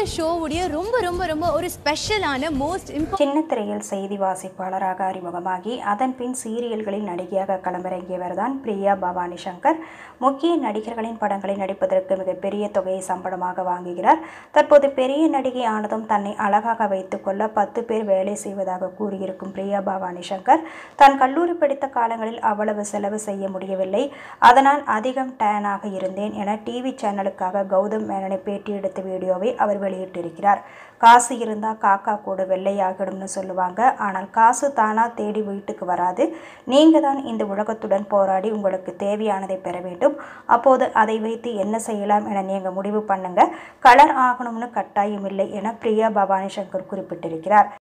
ஷோவுடைய ரொம்ப ரொம்ப ரொம்ப ஒரு ஸ்பெஷலான மோஸ்ட் இம்பார்ட் சின்ன திரையில் செய்தி வாசிப்பாளராக அறிமுகமாகி அதன் பின் சீரியல்களில் நடிகையாக களமிறங்கியவர் தான் பிரியா பவானி சங்கர் முக்கிய நடிகர்களின் படங்களை நடிப்பதற்கு மிகப்பெரிய தொகையை சம்பளமாக வாங்குகிறார் தற்போது பெரிய நடிகை ஆனதும் தன்னை அழகாக வைத்துக்கொள்ள பத்து பேர் வேலை செய்வதாக கூறியிருக்கும் பிரியா பவானி சங்கர் தான் கல்லூரி படித்த காலங்களில் அவ்வளவு செலவு செய்ய முடியவில்லை அதனால் அதிகம் டேனாக இருந்தேன் என டிவி சேனலுக்காக கௌதம் மேனனை பேட்டி எடுத்த வீடியோவை அவர் வெளியிட்டிருக்கிறார் காசு இருந்தால் காக்கா கூட வெள்ளையாகிடும்னு சொல்லுவாங்க ஆனால் காசு தானா தேடி வீட்டுக்கு வராது நீங்கள் தான் இந்த உலகத்துடன் போராடி உங்களுக்கு தேவையானதை பெற வேண்டும் அப்போது அதை வைத்து என்ன செய்யலாம் என நீங்கள் முடிவு பண்ணுங்க கலர் ஆகணும்னு கட்டாயம் இல்லை என பிரியா பவானி சங்கர் குறிப்பிட்டிருக்கிறார்